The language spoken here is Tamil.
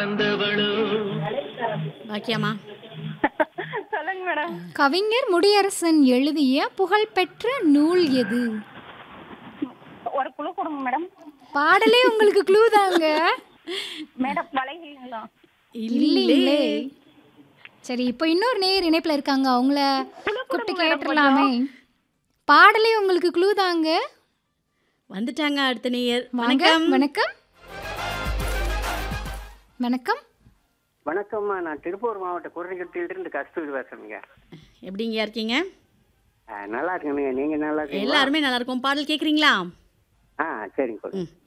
வந்தவளோ பாக்கியம்மா சொல்லுங்க மேடம் கவிஞர் முடியரசன் எழுதிய புகழ்பெற்ற நூல் எது ஒரு குழு கொடுங்க மேடம் பாடலே உங்களுக்கு க்ளூ தாங்க மேடம் வளைகளா இல்லைங்களே சரி இப்போ இன்னொரு நேர் இணைப்புல இருக்காங்க அவங்கள கூப்பிட்டு கேட்டுடலாமே பாடலே உங்களுக்கு க்ளூ தாங்க வந்துட்டாங்க அடுத்த நேயர் வாங்க வணக்கம் வணக்கம் வணக்கம் வணக்கம்மா நான் திருப்பூர் மாவட்ட குரணிக்கட்டிலிருந்து கஸ்தூரி பேசுறேங்க எப்படிங்க இருக்கீங்க ஆ, நல்லா இருக்கேனுங்க நீங்க நல்லா இருக்கீங்களா எல்லாருமே நல்லா இருக்கும் பாடல் கேக்குறீங்களா ஆ சரிங்க கொடுங்க ம்